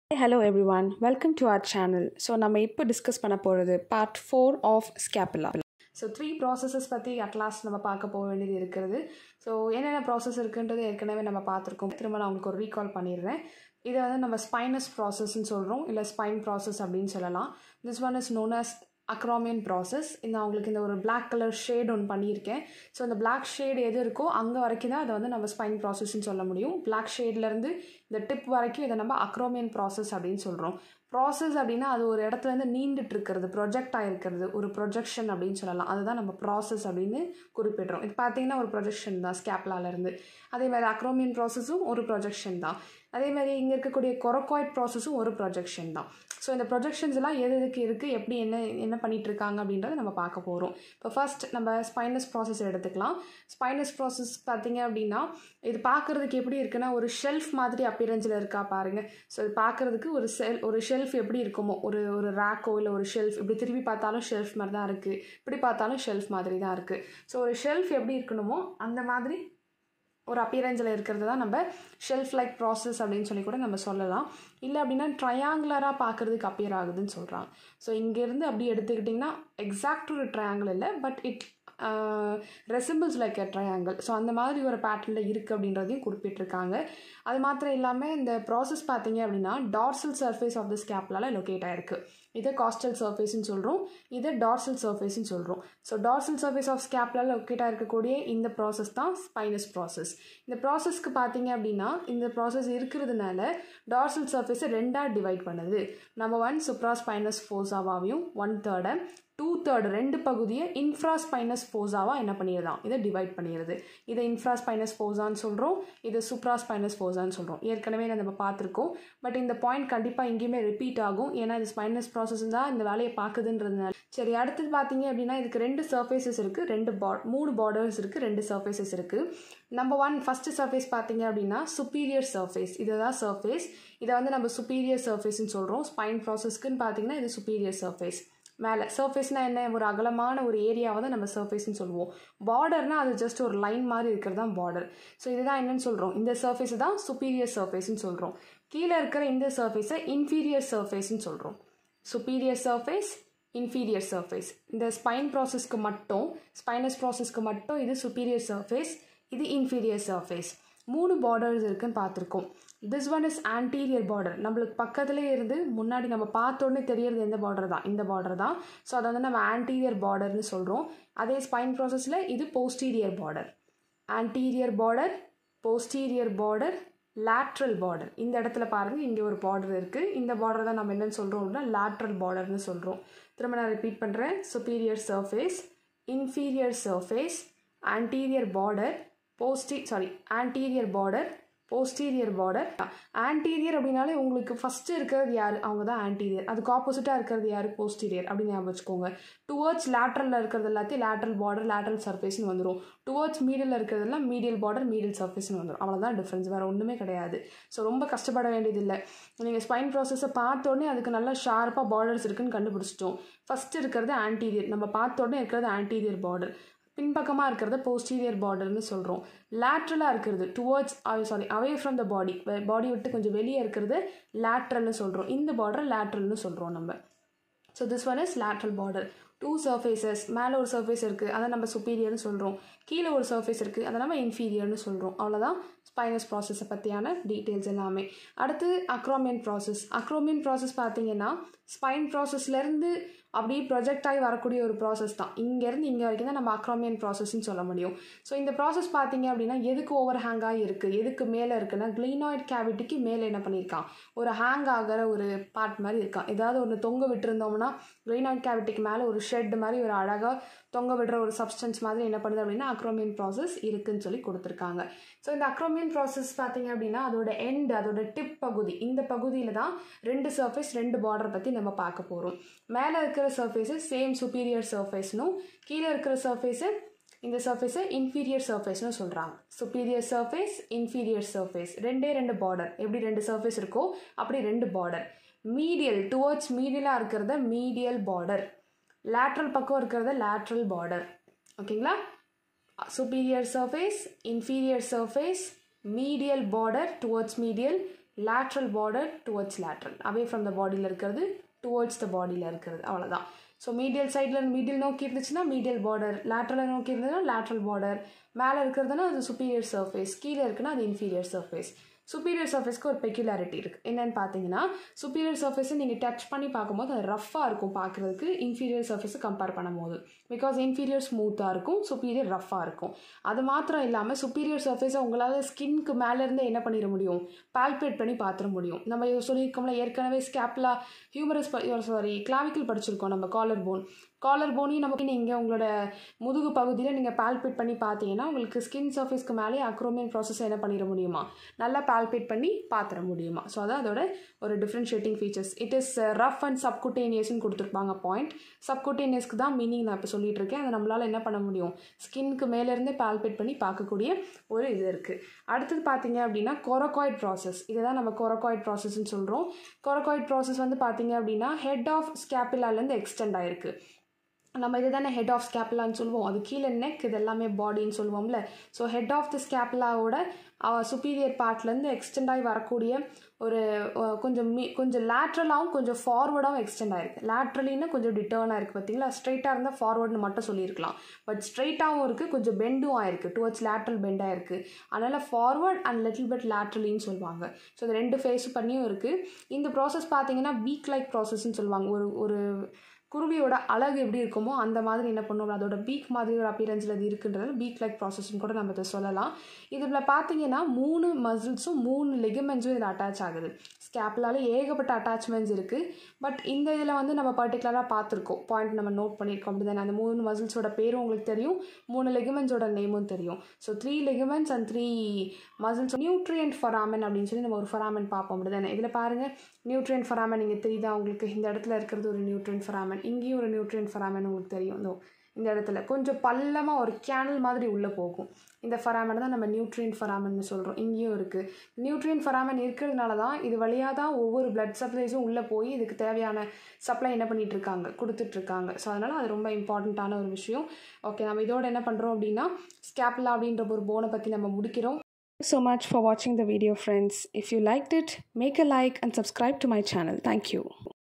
hello everyone welcome to our channel so நம்ம இப்போ discuss பண்ண போகிறது part four of scapula so three processes பற்றி at last நம்ம பார்க்க போக வேண்டியது இருக்கிறது ஸோ என்னென்ன ப்ராசஸ் இருக்குன்றது ஏற்கனவே நம்ம பார்த்துருக்கோம் திரும்ப நான் உங்களுக்கு ஒரு ரீகால் பண்ணிடுறேன் இதை வந்து நம்ம ஸ்பைனஸ் ப்ராசஸ்ன்னு சொல்கிறோம் இல்லை ஸ்பைன் ப்ராசஸ் அப்படின்னு சொல்லலாம் this one is known as acromion process நான் உங்களுக்கு இந்த ஒரு பிளாக் கலர் ஷேட் ஒன்று பண்ணியிருக்கேன் ஸோ அந்த பிளாக் ஷேட் எது இருக்கோ அங்கே வரைக்கும் தான் அதை வந்து நம்ம ஸ்பைன் ப்ராசஸ்ன்னு சொல்ல முடியும் பிளாக் ஷேட்லேருந்து இந்த டிப் வரைக்கும் இதை நம்ம அக்ரோமியன் ப்ராசஸ் அப்படின்னு சொல்கிறோம் ப்ராசஸ் அப்படின்னா அது ஒரு இடத்துலேருந்து நீண்டுட்டு இருக்கிறது ப்ரொஜெக்ட் ஆகிருக்கிறது ஒரு ப்ரொஜெக்ஷன் அப்படின்னு சொல்லலாம் அதுதான் நம்ம ப்ராசஸ் அப்படின்னு குறிப்பிடுறோம் இது பார்த்தீங்கன்னா ஒரு ப்ரொஜெக்ஷன் தான் ஸ்கேப்லாலேருந்து அதே மாதிரி அக்ரோமியன் ப்ராசஸும் ஒரு ப்ரொஜெக்ஷன் தான் அதே மாதிரி இங்கே இருக்கக்கூடிய கொரக்காய்ட் ப்ராசஸும் ஒரு ப்ரொஜெக்ஷன் தான் ஸோ இந்த ப்ரொஜெக்ஷன்ஸ் எல்லாம் எது எதுக்கு இருக்குது எப்படி என்ன என்ன பண்ணிகிட்டு இருக்காங்க அப்படின்றத நம்ம பார்க்க போகிறோம் இப்போ ஃபர்ஸ்ட் நம்ம ஸ்பைனஸ் ப்ராசஸ் எடுத்துக்கலாம் ஸ்பைனஸ் ப்ராசஸ் பார்த்தீங்க அப்படின்னா இது பார்க்குறதுக்கு எப்படி இருக்குன்னா ஒரு ஷெல்ஃப் மாதிரி அப்பியரன்ஸில் இருக்கா பாருங்கள் ஸோ இது பார்க்குறதுக்கு ஒரு செல் ஒரு ஷெல்ஃப் எப்படி இருக்குமோ ஒரு ஒரு ரேக்கோ இல்லை ஒரு ஷெல்ஃப் இப்படி திரும்பி பார்த்தாலும் ஷெல்ஃப் மாதிரி தான் இருக்குது இப்படி பார்த்தாலும் ஷெல்ஃப் மாதிரி தான் இருக்குது ஸோ ஒரு ஷெல்ஃப் எப்படி இருக்கணுமோ அந்த மாதிரி ஒரு அப்பியரன்ஸில் இருக்கிறது தான் நம்ம ஷெல்ஃப் லைக் ப்ராசஸ் அப்படின்னு சொல்லி கூட நம்ம சொல்லலாம் இல்லை அப்படின்னா ட்ரையாங்குலராக பார்க்குறதுக்கு அப்பியர் ஆகுதுன்னு சொல்கிறாங்க ஸோ இங்கேருந்து அப்படி எடுத்துக்கிட்டிங்கன்னா எக்ஸாக்ட் ஒரு ட்ரையாங்கிள் இல்லை but it resembles like a triangle so அந்த மாதிரி ஒரு பேட்டர்னில் இருக்குது அப்படின்றதையும் குறிப்பிட்டிருக்காங்க அது மாத்திரம் இல்லாமல் இந்த ப்ராசஸ் பார்த்தீங்க அப்படின்னா டார்சல் சர்ஃபேஸ் ஆஃப் த ஸ்கேப்லால் லொக்கேட் ஆயிருக்கு இதை காஸ்டல் சர்ஃபேஸ்னு சொல்கிறோம் இதை டார்சல் சர்ஃபேஸ்னு சொல்கிறோம் ஸோ டார்சல் சர்ஃபேஸ் ஆஃப் ஸ்கேப்லால் லொக்கேட் ஆகிருக்கக்கூடிய இந்த ப்ராசஸ் தான் ஸ்பைனஸ் ப்ராசஸ் இந்த ப்ராசஸ்க்கு பார்த்தீங்க அப்படின்னா இந்த ப்ராசஸ் இருக்கிறதுனால டார்சல் சர்ஃபேஸை ரெண்டாக டிவைட் பண்ணுது நம்ம ஒன் சுப்ரா ஸ்பைனஸ் ஃபோர்ஸாவாவையும் ஒன் தேர்டை டூ தேர்டு ரெண்டு பகுதியை இன்ஃப்ராஸ்பைனஸ் ஃபோஸாவாக என்ன பண்ணிடுதான் இதை டிவைட் பண்ணிடுது இதை இன்ஃப்ராஸ்பைனஸ் ஃபோஸான்னு சொல்கிறோம் இது சுப்ராஸ்பைனஸ் ஃபோஸான்னு சொல்கிறோம் ஏற்கனவே நம்ம பார்த்துருக்கோம் பட் இந்த பாயிண்ட் கண்டிப்பாக எங்கேயுமே ரிப்பீட் ஆகும் ஏன்னா இது ஸ்பைனஸ் ப்ராசஸ் தான் இந்த வேலையை பார்க்குதுன்றதுனால சரி அடுத்தது பார்த்தீங்க அப்படின்னா இதுக்கு ரெண்டு சர்ஃபேசஸ் இருக்குது ரெண்டு பா மூணு பார்டர்ஸ் இருக்குது ரெண்டு சர்ஃபேசஸ் இருக்குது நம்பர் ஒன் ஃபஸ்ட்டு சர்ஃபேஸ் பார்த்தீங்க அப்படின்னா சுப்பீரியர் சர்ஃபேஸ் இதுதான் சர்ஃபேஸ் இதை வந்து நம்ம சுப்பீரியர் சர்ஃபேஸ்ன்னு சொல்கிறோம் ஸ்பைன் ப்ராசஸ்க்குன்னு பார்த்தீங்கன்னா இது சுப்பீரியர் சர்ஃபேஸ் மேலே சர்ஃபேஸ்னால் என்ன ஒரு அகலமான ஒரு ஏரியாவை தான் நம்ம சர்ஃபேஸ்னு சொல்லுவோம் பார்டர்னால் அது ஜஸ்ட் ஒரு லைன் மாதிரி இருக்கிறது தான் பார்டர் ஸோ இதுதான் என்னன்னு சொல்கிறோம் இந்த சர்ஃபேஸ் தான் சுப்பீரியர் சர்ஃபேஸ்னு சொல்கிறோம் கீழே இருக்கிற இந்த சர்ஃபேஸை இன்ஃபீரியர் சர்ஃபேஸ்னு சொல்கிறோம் சுப்பீரியர் சர்ஃபேஸ் இன்ஃபீரியர் சர்ஃபேஸ் இந்த ஸ்பைன் ப்ராசஸ்க்கு மட்டும் ஸ்பைனஸ் ப்ராசஸ்க்கு மட்டும் இது சுப்பீரியர் சர்ஃபேஸ் இது இன்ஃபீரியர் சர்ஃபேஸ் மூணு பார்டர்ஸ் இருக்குன்னு பார்த்துருக்கோம் this one is anterior border நம்மளுக்கு பக்கத்துலேயே இருந்து முன்னாடி நம்ம பார்த்தோன்னே தெரியறது எந்த பார்டர் தான் இந்த பார்டர் தான் ஸோ அதை வந்து நம்ம ஆன்டீரியர் பார்டர்னு சொல்கிறோம் அதே ஸ்பைன் ப்ராசஸில் இது posterior border anterior border posterior border lateral border இந்த இடத்துல பாருங்கள் இங்கே ஒரு பார்டர் இருக்குது இந்த பார்டர் தான் நம்ம என்னென்னு சொல்கிறோம் அப்படின்னா லேட்ரல் பார்டர்னு சொல்கிறோம் திரும்ப நான் ரிப்பீட் பண்ணுறேன் superior surface inferior surface anterior border posterior sorry anterior border posterior border anterior அப்படின்னாலே உங்களுக்கு ஃபஸ்ட்டு இருக்கிறது யார் அவங்க தான் ஆன்டீரியர் அதுக்கு ஆப்போசிட்டாக இருக்கிறது யார் போஸ்டீரியர் அப்படின்னு ஞாபகம் வச்சுக்கோங்க டுவர்ட்ஸ் லேட்ரலில் இருக்கிறது எல்லாத்தையும் லேட்ரல் பார்டர் லேட்ரல் சர்ஃபேஸ்னு வந்துடும் டுவர்ட்ஸ் மீடியில் இருக்கிறதெல்லாம் மீடியல் பார்டர் மீடியல் சர்ஃபேஸ்னு வந்துடும் அவ்வளோதான் டிஃப்ரென்ஸ் வேறு ஒன்றுமே கிடையாது ஸோ ரொம்ப கஷ்டப்பட வேண்டியதில்லை நீங்கள் ஸ்பைன் ப்ராசஸை பார்த்தோன்னே அதுக்கு நல்லா ஷார்ப்பாக பார்டர்ஸ் இருக்குன்னு கண்டுபிடிச்சிட்டோம் ஃபஸ்ட்டு இருக்கிறது ஆன்டீரியர் நம்ம பார்த்தோன்னே இருக்கிறது ஆன்டீரியர் பார்டர் பின்பக்கமாக இருக்கிறத போஸ்டீரியர் பார்டர்னு சொல்கிறோம் லேட்ரலாக இருக்கிறது towards sorry away from the body body விட்டு கொஞ்சம் வெளியே இருக்கிறது லேட்ரல்னு சொல்கிறோம் இந்த பார்டர் லேட்ரல்னு சொல்கிறோம் நம்ம so this one is lateral border two surfaces மேலே ஒரு சர்ஃபேஸ் இருக்குது அதை நம்ம சுப்பீரியர்னு சொல்கிறோம் கீழே ஒரு சர்ஃபேஸ் இருக்குது அதை நம்ம இன்ஃபீரியர்னு சொல்கிறோம் அவ்வளோதான் ஸ்பைனஸ் ப்ராசஸை பற்றியான டீட்டெயில்ஸ் எல்லாமே அடுத்து அக்ரோமியன் ப்ராசஸ் அக்ரோமியன் ப்ராசஸ் பார்த்தீங்கன்னா ஸ்பைன் ப்ராசஸ்லேருந்து அப்படியே ப்ரொஜெக்ட் ஆகி வரக்கூடிய ஒரு ப்ராசஸ் தான் இங்கேருந்து இங்கே வரைக்கும் தான் நம்ம அக்ரோமியன் ப்ராசஸ்ன்னு சொல்ல முடியும் ஸோ இந்த ப்ராசஸ் பார்த்தீங்க அப்படின்னா எதுக்கு ஓவர் ஹேங்காக இருக்குது எதுக்கு மேலே இருக்குன்னா க்ளீனாய்ட் கேவிட்டிக்கு மேலே என்ன பண்ணியிருக்கான் ஒரு ஹேங் ஆகிற ஒரு பார்ட் மாதிரி இருக்கான் ஏதாவது ஒன்று தொங்க விட்டுருந்தோம்னா க்ளீனாய்ட் கேவிட்டிக்கு மேலே ஒரு ஷெட் மாதிரி ஒரு அழகாக தொங்க விடுற ஒரு சப்ஸ்டன்ஸ் மாதிரி என்ன பண்ணுது அப்படின்னா அக்ரோமியன் ப்ராசஸ் இருக்குன்னு சொல்லி கொடுத்துருக்காங்க ஸோ இந்த அக்ரோமியன் ப்ராசஸ் பார்த்தீங்க அப்படின்னா அதோட எண்ட் அதோட டிப் பகுதி இந்த பகுதியில் தான் ரெண்டு சர்ஃபேஸ் ரெண்டு பார்டர் பற்றி நம்ம பார்க்க போகிறோம் மேலே இருக்கிற சர்ஃபேஸு சேம் சுப்பீரியர் சர்ஃபேஸ்னும் கீழே இருக்கிற சர்ஃபேஸு இந்த சர்ஃபேஸை இன்ஃபீரியர் சர்ஃபேஸ்னு சொல்கிறாங்க சுப்பீரியர் சர்ஃபேஸ் இன்ஃபீரியர் சர்ஃபேஸ் ரெண்டே ரெண்டு பார்டர் எப்படி ரெண்டு சர்ஃபேஸ் இருக்கோ அப்படி ரெண்டு பார்டர் மீடியல் டுவர்ட்ஸ் மீடியலாக இருக்கிறத மீடியல் பார்டர் லேட்ரல் பக்கம் இருக்கிறத லேட்ரல் பார்டர் ஓகேங்களா superior surface inferior surface medial border towards medial lateral border towards lateral away from the பாடியில் இருக்கிறது டுவர்ட்ஸ் த பாடியில் இருக்கிறது அவ்வளோதான் ஸோ மீடியல் சைடில் மீடியல் நோக்கி இருந்துச்சுன்னா மீடியல் பார்டர் லேட்ரலை நோக்கி இருந்ததுன்னா லேட்ரல் பார்டர் மேலே இருக்கிறதுனா அது சுப்பீரியர் சர்ஃபேஸ் கீழே இருக்குன்னா அது இன்ஃபீரியர் சர்ஃபேஸ் சுப்பீரியர் சர்ஃபேஸ்க்கு ஒரு பெக்யூலாரிட்டி இருக்குது என்னென்னு பார்த்தீங்கன்னா சுப்பீரியர் சர்ஃபேஸை நீங்கள் டச் பண்ணி பார்க்கும்போது அது ரஃப்பாக இருக்கும் பார்க்குறதுக்கு இன்ஃபீரியர் சர்ஃபேஸை கம்பேர் பண்ணும்போது பிகாஸ் இன்ஃபீரியர் ஸ்மூத்தாக இருக்கும் சுப்பீரியர் ரஃப்பாக இருக்கும் அது மாத்திரம் இல்லாமல் சுப்பீரியர் சர்ஃபேஸை உங்களால் ஸ்கின்க்கு மேலேருந்து என்ன பண்ணிட முடியும் பால்பேட் பண்ணி பார்த்துட முடியும் நம்ம சொல்லியிருக்கோம்ல ஏற்கனவே ஸ்கேப்லா ஹியூமரஸ் சாரி கிளாவிக்கல் படிச்சிருக்கோம் நம்ம காலர் போன் காலர் போனையும் நமக்கு நீங்கள் உங்களோட முதுகு பகுதியில் நீங்கள் பால்பேட் பண்ணி பார்த்தீங்கன்னா உங்களுக்கு ஸ்கின் சர்ஃபேஸ்க்கு மேலே அக்ரோமியன் ப்ராசஸ் என்ன பண்ணிட முடியுமா நல்லா பால்பேட் பண்ணி பார்த்துட முடியுமா ஸோ அதான் அதோட ஒரு differentiating features it is rough and சப்குட்டேனியஸ்னு கொடுத்துருப்பாங்க பாயிண்ட் சப்குட்டேனியஸ்க்கு தான் மீனிங் நான் இப்போ சொல்லிட்டு இருக்கேன் அதை நம்மளால் என்ன பண்ண முடியும் ஸ்கின்க்கு மேலேருந்தே பால்பேட் பண்ணி பார்க்கக்கூடிய ஒரு இது இருக்குது அடுத்தது பார்த்தீங்க அப்படின்னா கொரகாய்ட் ப்ராசஸ் இதை தான் நம்ம கொரகாய்ட் ப்ராசஸ்ன்னு சொல்கிறோம் கொரகாய்ட் ப்ராசஸ் வந்து பார்த்தீங்க அப்படின்னா ஹெட் ஆஃப் ஸ்கேப்பிலாலேருந்து எக்ஸ்டெண்ட் ஆயிருக்கு நம்ம இது தானே ஹெட் ஆஃப் ஸ்கேப்லான்னு சொல்லுவோம் அது கீழே நெக் இது எல்லாமே பாடின்னு சொல்லுவோம்ல ஸோ ஹெட் ஆஃப் த ஸ்கேப்லாவோட சுப்பீரியர் பார்ட்லேருந்து எக்ஸ்டெண்ட் ஆகி வரக்கூடிய ஒரு கொஞ்சம் மீ கொஞ்சம் லேட்ரலாகவும் கொஞ்சம் ஃபார்வர்டாகவும் எக்ஸ்டெண்ட் ஆயிருக்கு லேட்ரலின்னு கொஞ்சம் டிட்டர்ன் ஆயிருக்கு பார்த்தீங்களா ஸ்ட்ரைட்டாக இருந்தால் ஃபார்வர்டுன்னு மட்டும் சொல்லியிருக்கலாம் பட் ஸ்ட்ரைட்டாகவும் இருக்குது கொஞ்சம் பெண்டும் ஆயிருக்கு டுவர்ட்ஸ் லேட்ரல் பெண்ட் ஆயிருக்கு அதனால் ஃபார்வர்ட் அண்ட் லிட்டில் பட் லேட்ரலின்னு சொல்லுவாங்க ஸோ இது ரெண்டு ஃபேஸ் பண்ணியும் இருக்குது இந்த ப்ராசஸ் பார்த்தீங்கன்னா பீக் லைக் ப்ராசஸ்ன்னு சொல்லுவாங்க ஒரு ஒரு குருவியோட அழகு எப்படி இருக்குமோ அந்த மாதிரி என்ன பண்ணுவோம் அதோட பீக் மாதிரி ஒரு அப்பியரன்ஸில் இது இருக்குன்றது பீக் லைக் ப்ராசஸ்ன்னு கூட நம்ம இதை சொல்லலாம் இதில் பார்த்தீங்கன்னா மூணு மசில்ஸும் மூணு லெகமெண்ட்ஸும் இதில் அட்டாச் ஆகுது ஸ்கேப்லால ஏகப்பட்ட அட்டாச்மெண்ட்ஸ் இருக்குது பட் இந்த இதில் வந்து நம்ம பர்டிகுலராக பார்த்துருக்கோம் பாயிண்ட் நம்ம நோட் பண்ணியிருக்கோம் அப்படி தானே அந்த மூணு மசில்ஸோட பேரும் உங்களுக்கு தெரியும் மூணு லெகமெண்ட்ஸோட நேமும் தெரியும் so three ligaments and three muscles nutrient foramen அப்படின்னு சொல்லி நம்ம ஒரு ஃபராமன் பார்ப்போம் அப்படி தானே இதில் பாருங்கள் நியூட்ரியன்ட் ஃபராமன் நீங்கள் தெரியுதா உங்களுக்கு இந்த இடத்துல இருக்கிறது ஒரு நியூட்ரியன்ட் ஃபராமன் இங்கேயும் ஒரு நியூட்ரியன்ட் ஃபராமன் உங்களுக்கு தெரியும் இதோ இந்த இடத்துல கொஞ்சம் பள்ளமாக ஒரு கேனல் மாதிரி உள்ளே போகும் இந்த ஃபராமன் தான் நம்ம நியூட்ரியன்ட் ஃபராமன் சொல்கிறோம் இங்கேயும் இருக்குது நியூட்ரியன்ட் ஃபராமன் இருக்கிறதுனால தான் இது வழியாக தான் ஒவ்வொரு பிளட் சப்ளைஸும் உள்ளே போய் இதுக்கு தேவையான சப்ளை என்ன பண்ணிகிட்டு இருக்காங்க கொடுத்துட்ருக்காங்க ஸோ அதனால் அது ரொம்ப இம்பார்ட்டண்ட்டான ஒரு விஷயம் ஓகே நம்ம இதோட என்ன பண்ணுறோம் அப்படின்னா ஸ்கேப்லா அப்படின்ற ஒரு போனை பற்றி நம்ம முடிக்கிறோம் so much for watching the video friends if you liked it make a like and subscribe to my channel thank you